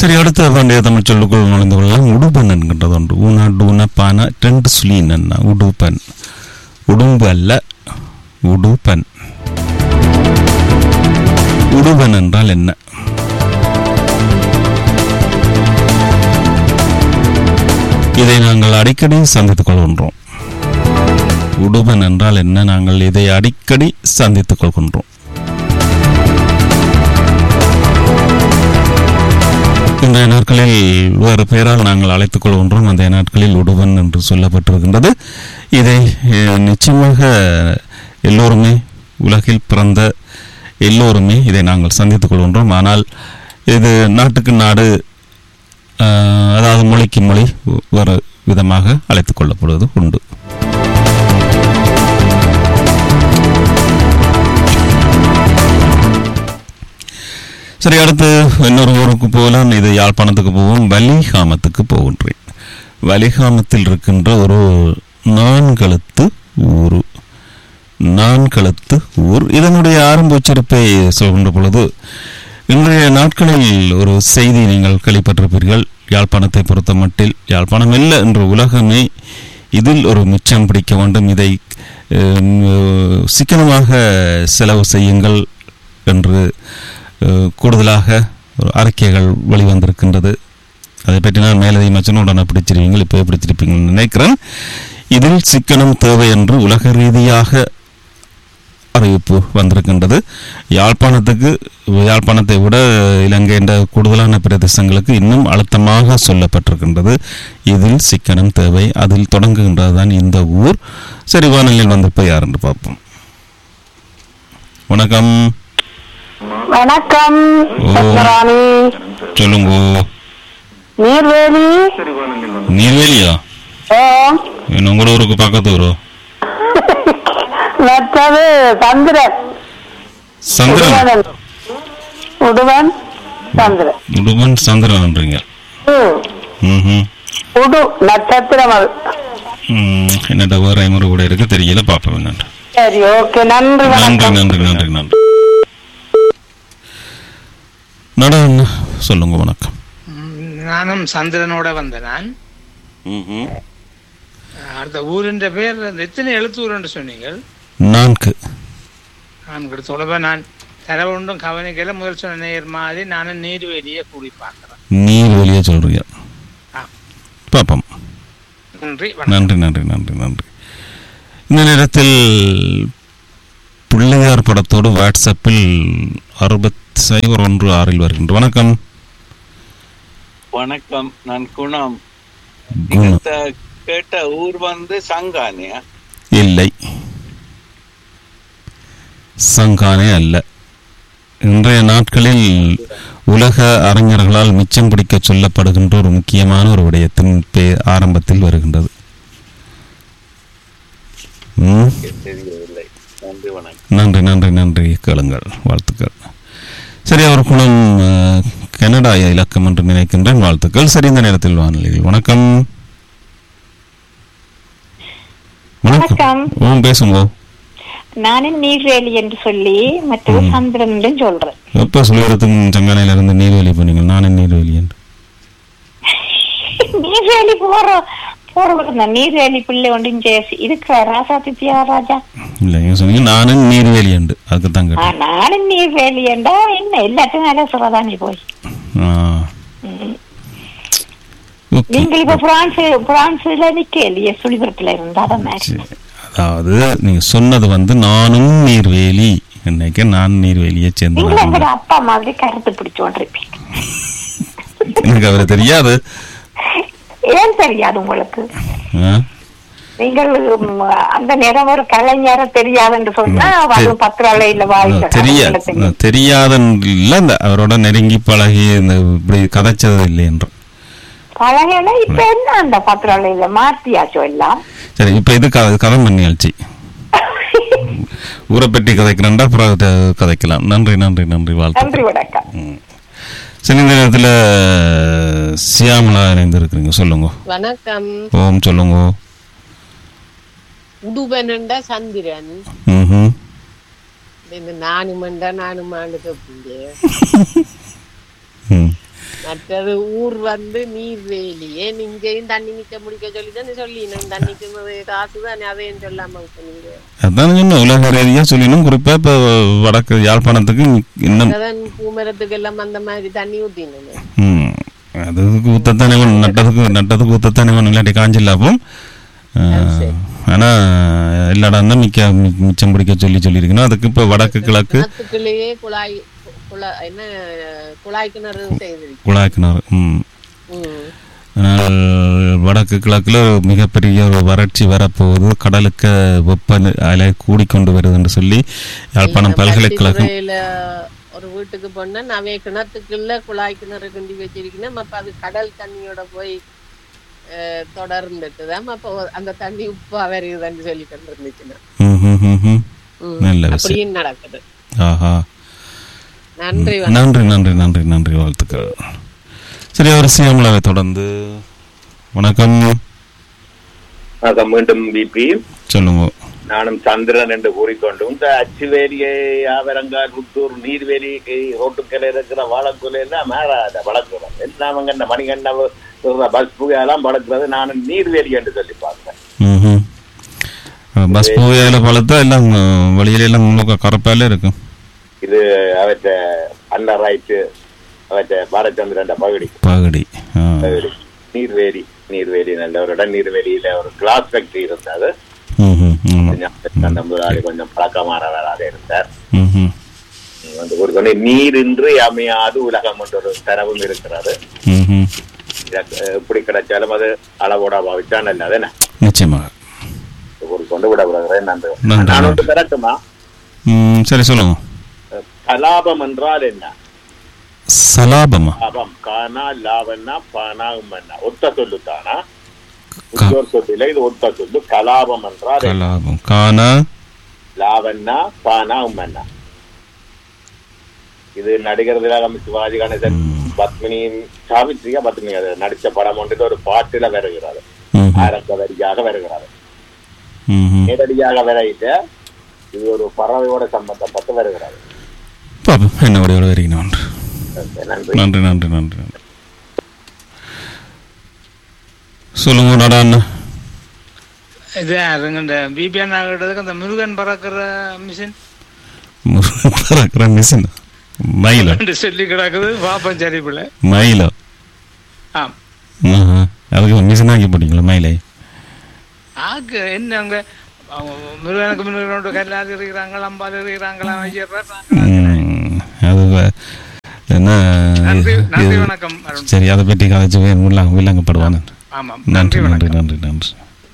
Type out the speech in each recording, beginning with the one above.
சரி அடுத்த பண்டைய தமிழ் சொல்லுக்குள் நுழைந்து கொள்ளலாம் உடுபன் என்கின்றது ஒன்று ஊனா டூன பான ரெண்டு சுலீன் என்ன உடுபன் உடும்பு அல்ல உடுபன் உடுபன் என்றால் என்ன இதை நாங்கள் அடிக்கடி சந்தித்துக் கொள்கின்றோம் உடுபன் என்றால் என்ன நாங்கள் இதை அடிக்கடி சந்தித்துக் கொள்கின்றோம் இன்றைய நாட்களில் வேறு பெயரால் நாங்கள் அழைத்துக் கொள்கின்றோம் அந்த நாட்களில் உடுவன் என்று சொல்லப்பட்டிருக்கின்றது இதை அஹ், நிச்சயமாக எல்லோருமே உலகில் பிறந்த எல்லோருமே இதை நாங்கள் சந்தித்துக் கொள்கின்றோம் ஆனால் இது நாட்டுக்கு நாடு அஹ், அதாவது மொழிக்கு மொழி வேறு விதமாக அழைத்துக் கொள்ளப்படுவது உண்டு சரி அடுத்து இன்னொரு ஊருக்கு போகலாம் இது யாழ்ப்பாணத்துக்கு போவோம் வலிகாமத்துக்கு போகின்றேன் வலிகாமத்தில் இருக்கின்ற ஒரு நான்கழுத்து ஊர் நான்கழுத்து ஊர் இதனுடைய ஆரம்ப உச்சரிப்பை சொல்கின்ற பொழுது இன்றைய நாட்களில் ஒரு செய்தி நீங்கள் கேள்விப்பட்டிருப்பீர்கள் யாழ்ப்பாணத்தை பொறுத்த மட்டில் யாழ்ப்பாணம் இல்லை என்ற உலகமே இதில் ஒரு மிச்சம் பிடிக்க வேண்டும் இதை அஹ், சிக்கனமாக செலவு செய்யுங்கள் என்று அஹ், கூடுதலாக ஒரு அறிக்கைகள் வெளிவந்திருக்கின்றது அதை பற்றி நான் மேலதிக மச்சனும் உடனே பிடிச்சிருவீங்கள் இப்போ பிடிச்சிருப்பீங்கன்னு நினைக்கிறேன் இதில் சிக்கனம் தேவை என்று உலக ரீதியாக அறிவிப்பு வந்திருக்கின்றது யாழ்ப்பாணத்துக்கு யாழ்ப்பாணத்தை விட இலங்கை என்ற கூடுதலான பிரதேசங்களுக்கு இன்னும் அழுத்தமாக சொல்லப்பட்டிருக்கின்றது இதில் சிக்கனம் தேவை அதில் தொடங்குகின்றது தான் இந்த ஊர் சரி வானிலையில் வந்திருப்ப யார் என்று பார்ப்போம் வணக்கம் வணக்கம் சத்யராணி சொல்லுங்க நீர்வேலி நீர்வேலியா ஓ இன்னும் உங்களோட ஊருக்கு பக்கத்து ஊரோ மற்றது சந்திரன் சந்திரன் உடுவன். உடுவன் சந்திரன் உடுமன் சந்திரன்ன்றீங்க ம். ம் உடு நட்சத்திரம் அது ம் என்னடா வேற ஐமுறை கூட இருக்கு தெரியல பார்ப்போம் என்னன்னு சரி ஓகே நன்றி நன்றி வணக்கம் நன்றி நன்றி நன்றி நட அண்ணா சொல்லுங்க வணக்கம் ம், நானும் சந்திரனோட வந்த நான் அடுத்த ஊரின்ற பேர் அந்த எத்தனை எழுத்தூர் சொன்னீங்க நான்கு நான் கூட சொல்லுவ நான் தரவுண்டும் கவனிக்கல முதல் சொன்ன நேர் மாதிரி நானும் நீர்வேலியை கூடி பார்க்கிறேன் நீர் வெளியே சொல்றீங்க ஆ. பார்ப்போம் நன்றி வணக்கம் நன்றி நன்றி நன்றி நன்றி இந்த நேரத்தில் பிள்ளையார் படத்தோடு வாட்ஸ்அப்பில் அறுபத்தி சைபர் ஒன்று ஆறில் வருகின்ற வணக்கம் வணக்கம் நான் குணம் குணம். நீங்க த- கேட்ட ஊர் வந்து சங்கானியா இல்லை சங்கானே அல்ல இன்றைய நாட்களில் உலக அறிஞர்களால் மிச்சம் பிடிக்க சொல்லப்படுகின்ற ஒரு முக்கியமான ஒரு விடயத்தின் பே ஆரம்பத்தில் வருகின்றது ம், தெரியவில்லை நன்றி வணக்கம் நன்றி நன்றி நன்றி கேளுங்கள் வாழ்த்துக்கள் சரி அவர் குணம் அஹ், கனடா இலக்கம் என்று நினைக்கின்றேன் வாழ்த்துக்கள் சரி இந்த நேரத்தில் வானொலியில் வணக்கம் வணக்கம். ஓ பேசுங்க நானும் நீர்வேலி என்று சொல்லி மற்றது ம். சந்திரன் என்று சொல்றேன் எப்ப சொல்லிடத்துக்கு சங்கானையில இருந்து நீர்வேலி பண்ணீங்க நானே நீர்வேலி என்று நீர்வேலி போற போற நீர்வேலி பிள்ளை ஒன்று இங்க இருக்கிற ராசா தித்யா ராஜா இல்ல நீங்க சொன்னீங்க நானும் நீர்வேலி என்று அதுக்கு தான் ஆ, கேட்டேன் நானும் நீர்வேலி என்றா என்ன எல்லாத்தையும் நல்லா சொல்றதானே போய் ஆ. ம். ஓகே. நீங்கள் இப்ப பிரான்ஸ் பிரான்ஸ்ல நிக்கலையே சுழிபுரத்துல இருந்தா அதான் மேட்ச். சரி. அதாவது நீங்க சொன்னது வந்து நானும் நீர்வேலி என்னைக்கு நான் நீர்வேலியை நீங்களும் சேர்ந்து எங்கட அப்பா மாதிரி கருத்து பிடிச்சோண்டிருப்பீங்க எனக்கு அவரை தெரியாது ஏன் தெரியாது உங்களுக்கு ஆ? நீங்கள் ம், அந்த நேரம் ஒரு கலைஞர தெரியாது என்று சொன்னா ம், அது தெரி- பத்திரால இல்ல வாய்ந்த தெரிய காலத்துல தெரியும். தெரியாத இல்ல இந்த அவரோட நெருங்கி பழகி இந்த இப்படி கதைச்சது இல்லை என்று பழகல இப்ப என்ன அந்த பத்திரால இல்ல மாத்தியாச்சோ எல்லாம் சரி இப்ப இது கதை கதை பண்ணியாச்சு ஊரை பற்றி கதைக்கிறேன்டா அப்புறம் அதை கதைக்கலாம் நன்றி நன்றி நன்றி நன்றி வாழ்த்து வணக்கம் சரி இந்த நேரத்தில் சியாமலா இணைந்திருக்கிறீங்க சொல்லுங்க வணக்கம் ஓம் சொல்லுங்க உடுவனுண்ட சந்திரன் ம் இந்த நானுமண்டா நானுமாண்டு தப்புங்க ம் மற்றது ஊர் வந்து நீர்வேலியே நீங்கையும் தண்ணி நிக்க முடிக்க சொல்லி தான் சொல்லி தண்ணிக்கு காசு தானே அதையும் சொல்லாம விட்டீங்க. அதான் சொன்னேன் உலக ரீதியாக சொல்லினும் குறிப்பாக இப்போ வடக்கு யாழ்ப்பாணத்துக்கு இன்னும் அதான் பூமரத்துக்கு எல்லாம் அந்த மாதிரி தண்ணி ஊத்தினேன் ம், அதுக்கு ஊத்தத்தானே வேணும் நட்டதுக்கு நட்டதுக்கு ஊத்தத்தானே வேணும் இல்லாட்டி காஞ்சில்லாப்பும் ஆனால் எல்லா இடம் தான் மிக்க மி- மிச்சம் பிடிக்க சொல்லி சொல்லியிருக்கணும் அதுக்கு இப்போ வடக்கு கிழக்கு கிணத்துக்குள்ளேயே குழாய் குழாய் என்ன குழாய் கிணறு செய்திருக்கு குழாய் கிணறு ம் ம். ஆனால் வடக்கு கிழக்குல ஒரு மிகப்பெரிய ஒரு வறட்சி வரப்போகுது கடலுக்கு வெப்ப அலை கூடிக்கொண்டு வருதுன்னு சொல்லி யாழ்ப்பாணம் பல்கலைக்கழகம் பருத்தித்துறையில ஒரு வீட்டுக்கு போனா நவே கிணத்துக்குள்ள குழாய் கிணறு கிண்டி வச்சிருக்கணும் அப்ப அது கடல் தண்ணியோட போய் அஹ், தொடர்ந்துட்டுதான் அப்ப ஒரு- அந்த தண்ணி உப்பா வருதுன்னு சொல்லி கொண்டு இருந்துச்சுன்னா ம், ம், ம், ம். ம். நல்ல விஷயம் அப்படியும் நடக்குது ஆஹா நன்றி நன்றி நன்றி நன்றி நன்றி வாழ்த்துக்கள் சரி அவர் சியாமலாவை தொடர்ந்து வணக்கம் வணக்கம் மீண்டும் பிபி சொல்லுங்க நானும் சந்திரன் என்று கூறிக்கொண்டும் இந்த அச்சுவேலியை ஆவரங்கால் புத்தூர் நீர்வேலி ரோட்டுக்கரை இருக்கிற வாழக்குலை எல்லாம் மேலாத வளர்க்குறோம் எல்லாம் அங்க இந்த மணிகண்ட பஸ் புகையெல்லாம் வளர்க்குறது நான் நீர்வேலி என்று சொல்லி பார்த்தேன் ம்ஹும். பஸ் போகையில பழத்தா எல்லாம் அஹ், வழியில எல்லாம் முழுக்க கரப்பாலே இருக்கும் இது அவற்றை அண்டர் ரைட்டு அவற்றை பாரச்சந்திரன் பகுதி பகடி ஆ. பகுதி நீர்வேலி நீர்வேலி நல்ல ஒரு இடம் நீர்வேலியில ஒரு கிளாஸ் ஃபேக்டரி இருந்தது ம்ஹும். ஆமா. கொஞ்சம் அந்த முதலாளி கொஞ்சம் பழக்கமானவராக இருந்தார் ம்ஹும். வந்து ஒரு சொன்ன நீரின்றி அமையாது உலகம் என்ற ஒரு தரவும் இருக்கிறது ம்ஹும். இதற்கு எப்படி கிடைச்சாலும் அது அளவோட பாவிச்சா நல்லது என்ன நிச்சயமாக ஒரு கொண்டு விட விடுகிறேன் நன்றி நன்றி. நான் ஒன்று பிறக்குமா ம், சரி சொல்லுங்க கலாபம் என்றால் என்ன சலாபமா லாபம் கானா லாவண்ணா பானா உம்மண்ணா ஒத்த சொல்லு தானா உச்சோர் சொல்லில இது ஒத்த சொல்லு கலாபம் என்றால் என்ன? கலாபம் கானா லாவண்ணா பானா உம்மண்ணா இது நடிகர் திலகம் சிவாஜி கணேசன் பத்மினி சாவித்ரியா பத்மினி அது நடிச்ச படம் ஒன்றில் ஒரு பாட்டுல வருகிறது ம்ஹும். ஆரம்ப வரியாக வருகிறது ம்ஹும். நேரடியாக வரையில இது ஒரு பறவையோட சம்பந்தப்பட்டு வருகிறது பாப்போம் என்ன வடிவோட வரீங்க நன்றி நன்றி நன்றி நன்றி நன்றி சொல்லுங்க நடா அண்ணா இது யாருங்க இந்த பிபிஎன் ஆகிறதுக்கு அந்த முருகன் பறக்கிற மிஷின் முருகன் பறக்கிற மிஷின் மயிலா சொல்லி கிடக்குது பாப்பம் சரிப்புல மயிலா ஆம் ஆஹா. அதுக்கு மிஷின் ஆக்கி போட்டீங்களா மயிலை ஆக்கு என்ன அவங்க அவங்க முருகனுக்கு முருகனோட கல்லாது இருக்கிறாங்களா அம்பாது இருக்கிறாங்களா ஐயர்றாங்க ம், அது வ- என்ன நன்றி நன்றி இது- வணக்கம் அருண் சரி அதை பற்றி கதைச்சு வில்லங்க வில்லங்கப்படுவான் ஆமாம் நன்றி நன்றி நன்றி வணக்கம் நன்றி நன்றி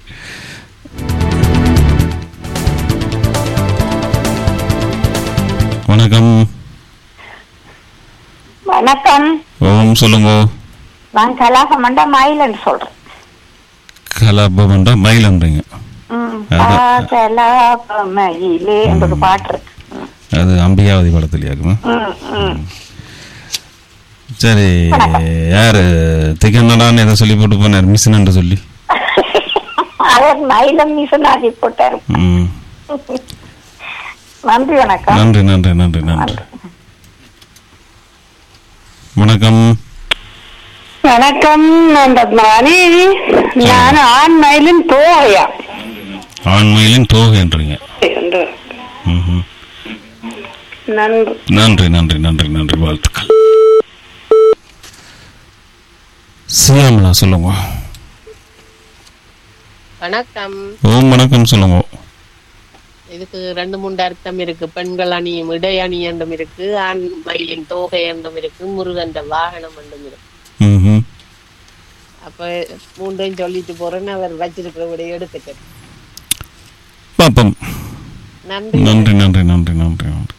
வணக்கம் வணக்கம் ஓம் சொல்லுங்க நான் கலாசமண்டா மயிலன்னு சொல்றேன் கலாபம்ன்றா மயிலன்றீங்க ம், அதான். ஆ, கலாபமயிலே என்ற ஒரு பாட்டு இருக்கு ம், அது அம்பிகாவதி படத்துலயாக்குமா ம், ம். சரி யாரு திகன்னடான்னு எதை சொல்லி போட்டு போனார் மிஷின் சொல்லி அவர் மயிலம் மிஷனாகி போட்டாரு ம் நன்றி வணக்கம் நன்றி நன்றி நன்றி நன்றி வணக்கம் வணக்கம் நான் பத்மாவதி நான் ஆண் மயிலின் தோகையா ஆண்மையிலும் தோகைன்றீங்க என்று. ம்ஹும். நன்றி நன்றி நன்றி நன்றி நன்றி வாழ்த்துக்கள் சியாமலா சொல்லுங்க வணக்கம் ஓம் வணக்கம் சொல்லுங்க இதுக்கு ரெண்டு மூன்று அர்த்தம் இருக்கு பெண்கள் அணியும் இடை அணி என்றும் இருக்கு ஆண் மயிலின் தோகை என்றும் இருக்கு முருகன் வாகனம் என்றும் இருக்கு ம்ஹும். அப்ப மூன்றையும் சொல்லிட்டு போறேன்னு அவர் வச்சிருக்கிறபடி எடுத்துட்டார் பாப்போம் நன்றி நன்றி நன்றி நன்றி நன்றி நன்றி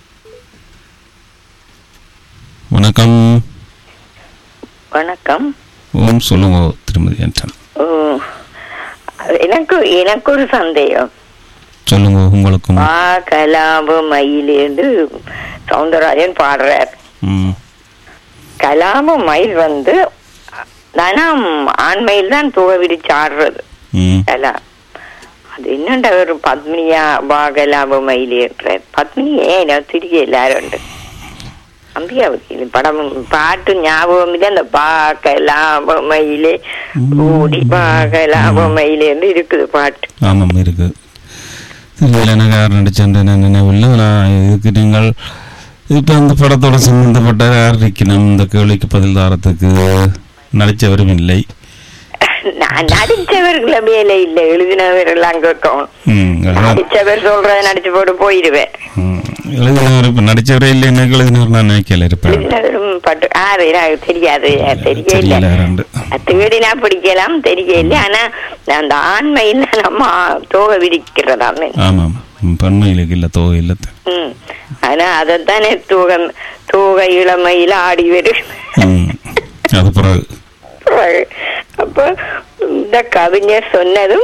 வணக்கம் வணக்கம் ஓம் சொல்லுங்க திருமதி ஆண்டன் ஓ, எனக்கு எனக்கு ஒரு சந்தேகம் சொல்லுங்க உங்களுக்கும் மா கலாப மயில் என்று சவுந்தரராஜன் பாடுறார் ம் கலாப மயில் வந்து தானம் ஆண்மையில் தான் துவ விரிச்சு ஆடுறது ம் கலா அது என்னண்ட ஒரு பத்மினியா வா கலாப மயில் என்றார் பத்மினி ஏன் திரிக எல்லாரும் உண்டு அம்பியாவுக்கு இது படம் பாட்டு ஞாபகம் இல்லை அந்த பார்க்கலாம் பொம்மையிலே கூடி பார்க்கலாம் பொம்மையிலே என்று இருக்குது பாட்டு ஆமாம் இருக்கு வேலனகார் நடிச்சன்ற நினைவில் நான் இதுக்கு நீங்கள் இப்போ அந்த படத்தோட சம்பந்தப்பட்ட யார் இருக்கணும் இந்த கேள்விக்கு பதில் தாரத்துக்கு நடிச்சவரும் இல்லை நான் நடிச்சவர்கள வேலை இல்லை எழுதினவர்கள் அங்க இருக்கணும் ம், அதான். நடிச்சவர் சொல்றத நடிச்சு போட்டு போயிடுவேன் ம், எழுதினவர் இப்போ நடிச்சவரே இல்லை என்ன எழுதினவர் நான் நினைக்கல இருப்பேன் எழுதினவரும் பட்டு ஆறு எனக்கு தெரியாது தெரியல தெரியல ரெண்டு தேடினா பிடிக்கலாம் தெரியல ஆனா அந்த ஆண்மையில் நம்ம தோகை விரிக்கிறதாம் ஆமாம் ம், பெண்மையிலுக்கு இல்லை தோ இல்லை ம் ஆனா அதைத்தானே தூகம் தூக இளமையில ஆடி வரும் ம், அது பிறகு அப்ப இந்த கவிஞர் சொன்னதும்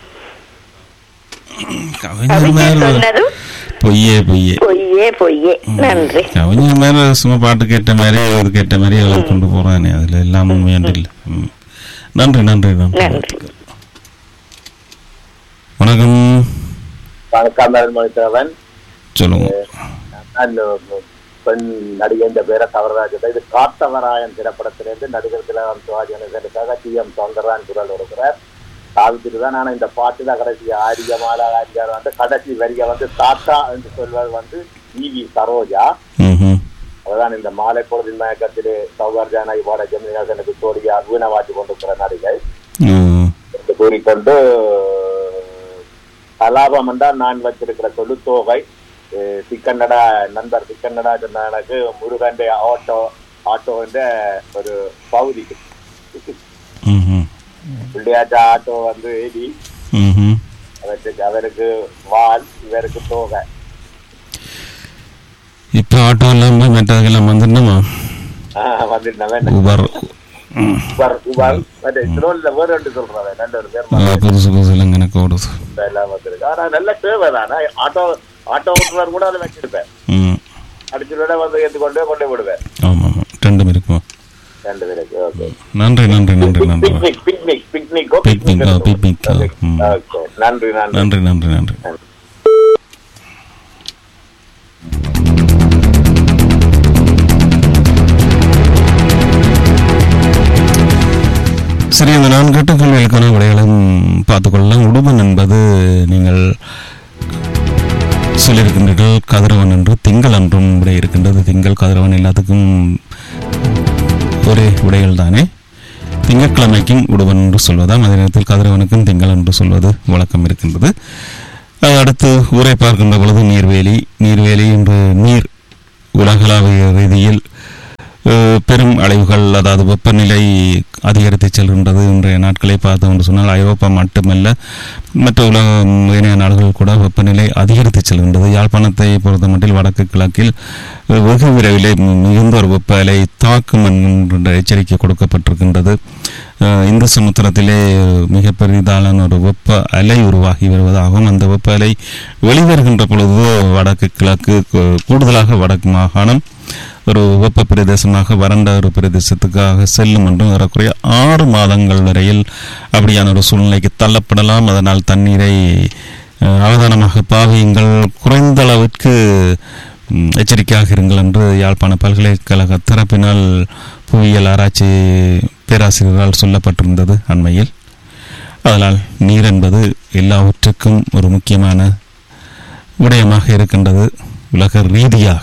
கவிஞர் கவிஞர் மேல சொன்னதும் பொய்யே பொய்யே பொய்யே பொய்யே நன்றி கவிஞர் மேல சும்மா பாட்டு கேட்ட மாதிரி இது கேட்ட மாதிரி எழுதி கொண்டு போறானே அதுல எல்லாம் உண்மையாண்டு இல்லை ம். நன்றி நன்றி நன்றி நன்றி வணக்கம் வணக்கம் மணித்தவன் சொல்லுங்க நான் பெண் நடிகை இந்த பேரை தவறாஜ் இது காத்தவராயன் திரைப்படத்திலிருந்து நடிகர் திலகம் சிவாஜி கணேசனுக்காக டி எம் சௌந்தரராஜன் குரல் கொடுக்கிறார் சாவித்திரி தான் ஆனால் இந்த பாட்டுல கடைசி ஆரிய மாலா ஆரியார் வந்து கடைசி வரிய வந்து தாத்தா என்று சொல்வது வந்து ஈவி சரோஜா ம்ஹும். அதுதான் இந்த மாலை பொழுதின் மயக்கத்திலே சௌகர் ஜானகி பாட ஜெமினிகாசனுக்கு தோடியா வீணவாச்சு கொண்டிருக்கிற நடிகை ம். என்று கூறிக்கொண்டு கலாபம் என்றால் நான் வச்சிருக்கிற தொழுத்தோகை அஹ் திக்கன்னடா நண்பர் திக்கன்னடா சொன்ன எனக்கு முருகன் ஆட்டோ ஆட்டோ என்ற ஒரு பகுதி ம்ஹும். பிள்ளையாச்சா ஆட்டோ வந்து ஏடி ம்ஹும். அவருக்கு அவருக்கு வால் இவருக்கு தோகை இப்ப ஆட்டோ எல்லாம் போய் மெட்டதுக்கெல்லாம் வந்துடணுமா ஆஹ் வந்துட்டவன் உபர் ம். உபர் உபர் மற்ற திருவள்ளுவர் வேற ரெண்டு சொல்றவன் ரெண்டு ஒரு பேர் ஆ, புதுசு புதுசுல எனக்கு ஓடுது எல்லாம் வந்திருக்கு ஆனா நல்ல தேவை தானே ஆட்டோ ஆட்டோ ஓட்டுறவர் கூட அதை வச்சிருப்பேன் ம் அடிச்சு விட வந்து எடுத்து கொண்டு போய் கொண்டு விடுவேன் ஆமாம் ஆமாம் ரெண்டும் இருக்குமா ரெண்டு பேருக்கு ஓகே நன்றி நன்றி நன்றி நன்றி பிக்னிக் பிக்னிக் பிக்னிக் Picnic, ஆ, picnic, ஆ, ம். ஓகே நன்றி நன்றி நன்றி நன்றி நன்றி சரி அந்த நான் கேட்ட கேள்விகளுக்கான விடைகளும் பார்த்துக்கொள்ளலாம் உடுமன் என்பது நீங்கள் சொல்லியிருக்கின்றீர்கள் கதிரவன் என்று திங்கள் என்றும் விடை இருக்கின்றது திங்கள் கதிரவன் எல்லாத்துக்கும் ஒரே விடைகள் தானே திங்கட்கிழமைக்கும் உடுவன் என்று சொல்வதாம் அதே நேரத்தில் கதிரவனுக்கும் திங்கள் என்று சொல்வது வழக்கம் இருக்கின்றது அது அடுத்து ஊரை பார்க்கின்ற பொழுது நீர்வேலி நீர்வேலி என்று நீர் உலகளாவிய ரீதியில் அஹ், பெரும் அலைவுகள் அதாவது வெப்பநிலை அதிகரித்து செல்கின்றது இன்றைய நாட்களை பார்த்தோம் என்று சொன்னால் ஐரோப்பா மட்டுமல்ல மற்ற உலக ஏனைய நாடுகள் கூட வெப்பநிலை அதிகரித்து செல்கின்றது யாழ்ப்பாணத்தை பொறுத்தமட்டில் வடக்கு கிழக்கில் அஹ், வெகு விரைவிலே மிகுந்த ஒரு வெப்ப அலை தாக்கும் என்கின்ற எச்சரிக்கை கொடுக்கப்பட்டிருக்கின்றது அஹ், இந்து சமுத்திரத்திலே மிக பெரிதான ஒரு வெப்ப அலை உருவாகி வருவதாகவும் அந்த வெப்ப அலை வெளிவருகின்ற பொழுது வடக்கு கிழக்கு கூ- கூடுதலாக வடக்கு மாகாணம் ஒரு வெப்ப பிரதேசமாக வறண்ட ஒரு பிரதேசத்துக்காக செல்லும் என்றும் ஏறக்குறைய ஆறு மாதங்கள் வரையில் அப்படியான ஒரு சூழ்நிலைக்கு தள்ளப்படலாம் அதனால் தண்ணீரை அஹ், அவதானமாக பாவியுங்கள் குறைந்த அளவிற்கு ம், எச்சரிக்கையாக இருங்கள் என்று யாழ்ப்பாண பல்கலைக்கழக தரப்பினால் புவியியல் ஆராய்ச்சி பேராசிரியரால் சொல்லப்பட்டிருந்தது அண்மையில் அதனால் நீர் என்பது எல்லாவற்றுக்கும் ஒரு முக்கியமான விடயமாக இருக்கின்றது உலக ரீதியாக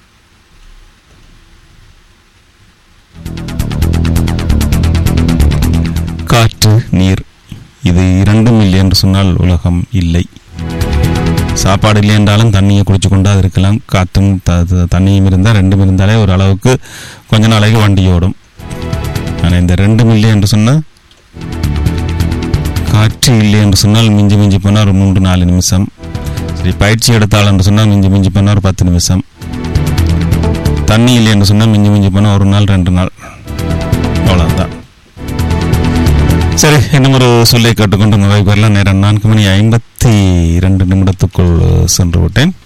காற்று நீர் இது இரண்டும் இல்லை என்று சொன்னால் உலகம் இல்லை சாப்பாடு இல்லை என்றாலும் தண்ணியை குடிச்சு கொண்டா இருக்கலாம் காற்றும் த- த- தண்ணியும் இருந்தால் ரெண்டும் இருந்தாலே ஒரு அளவுக்கு கொஞ்ச நாளைக்கு வண்டி ஓடும் ஆனால் இந்த ரெண்டும் இல்லை என்று சொன்னால் காற்று இல்லை என்று சொன்னால் மிஞ்சி மிஞ்சி போனால் ஒரு மூன்று நாலு நிமிஷம் சரி பயிற்சி எடுத்தால் என்று சொன்னால் மிஞ்சி மிஞ்சி போனால் ஒரு பத்து நிமிஷம் தண்ணி இல்லை என்று சொன்னால் மிஞ்சி மிஞ்சி போனால் ஒரு நாள் ரெண்டு நாள் அவ்வளோதான் சரி இன்னும் ஒரு சொல்லை கேட்டுக்கொண்டு நிறைவு பெறலாம் நேரம் நான்கு மணி ஐம்பத்தி இரண்டு நிமிடத்துக்குள் சென்று விட்டேன்